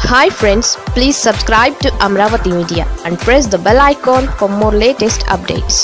hi friends please subscribe to Amaravati media and press the bell icon for more latest updates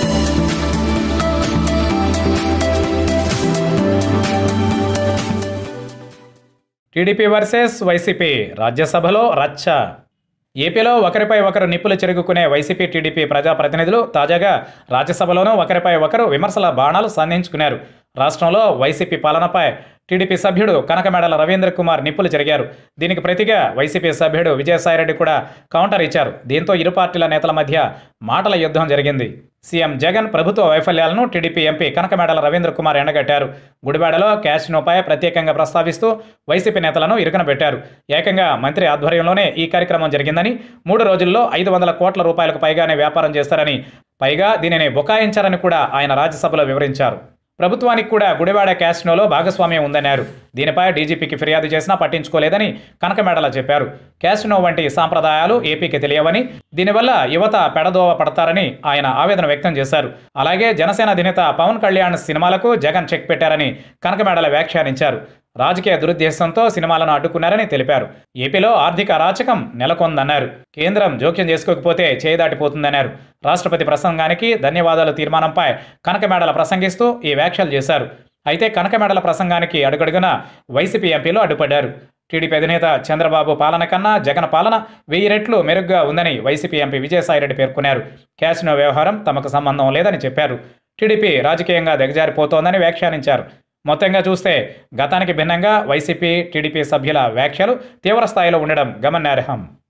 TDP versus YCP రాజ్యసభలో రచ్చ ఏపీలో ఒకరిపై ఒకరు నిప్పులు చెరుగుకునే వైసీపీ టీడీపీ ప్రజాప్రతినిధులు తాజాగా రాజ్యసభలోనూ ఒకరిపై ఒకరు విమర్శల బాణాలు సంధించుకున్నారు రాష్ట్రంలో వైసీపీ పాలనపై టీడీపీ సభ్యుడు కనకమేడల రవీంద్ర కుమార్ నిప్పులు చెరిగారు దీనికి ప్రతిగా వైసీపీ సభ్యుడు విజయసాయిరెడ్డి కూడా కౌంటర్ ఇచ్చారు దీంతో ఇరు పార్టీల నేతల మధ్య మాటల యుద్ధం జరిగింది సీఎం జగన్ ప్రభుత్వ వైఫల్యాలను టీడీపీ ఎంపీ కనకమేడల రవీంద్ర కుమార్ ఎండగట్టారు గుడివాడలో క్యాష్నోపై ప్రత్యేకంగా ప్రస్తావిస్తూ వైసీపీ నేతలను ఇరుకన పెట్టారు ఏకంగా మంత్రి ఆధ్వర్యంలోనే ఈ కార్యక్రమం జరిగిందని మూడు రోజుల్లో ఐదు వందల కోట్ల రూపాయలకు పైగానే వ్యాపారం చేస్తారని పైగా దీనిని బుకాయించారని కూడా ఆయన రాజ్యసభలో వివరించారు ప్రభుత్వానికి కూడా గుడివాడ క్యాసినోలో భాగస్వామ్యం ఉందన్నారు దీనిపై డీజీపీకి ఫిర్యాదు చేసినా పట్టించుకోలేదని కనకమేడల చెప్పారు క్యాసినో వంటి సాంప్రదాయాలు ఏపీకి తెలియవని దీనివల్ల యువత పెడదోవ పడతారని ఆయన ఆవేదన వ్యక్తం చేశారు అలాగే జనసేన అధినేత పవన్ కళ్యాణ్ సినిమాలకు జగన్ చెక్ పెట్టారని కనకమేడల వ్యాఖ్యానించారు రాజకీయ దురుద్దేశంతో సినిమాలను అడ్డుకున్నారని తెలిపారు ఏపీలో ఆర్థిక అరాచకం నెలకొందన్నారు కేంద్రం జోక్యం చేసుకోకపోతే చేయదాటిపోతుందన్నారు రాష్ట్రపతి ప్రసంగానికి ధన్యవాదాలు తీర్మానంపై కనకమేడల ప్రసంగిస్తూ ఈ వ్యాఖ్యలు చేశారు అయితే కనకమేడల ప్రసంగానికి అడుగడుగున వైసీపీ ఎంపీలు అడ్డుపడ్డారు టీడీపీ అధినేత చంద్రబాబు పాలన కన్నా జగన్ పాలన వెయ్యి రెట్లు మెరుగ్గా ఉందని వైసీపీ ఎంపీ విజయసాయిరెడ్డి పేర్కొన్నారు క్యాసినో వ్యవహారం తమకు సంబంధం లేదని చెప్పారు టీడీపీ రాజకీయంగా దిగజారిపోతోందని వ్యాఖ్యానించారు మొత్తంగా చూస్తే గతానికి భిన్నంగా వైసీపీ టీడీపీ సభ్యుల వ్యాఖ్యలు తీవ్ర స్థాయిలో ఉండడం గమనార్హం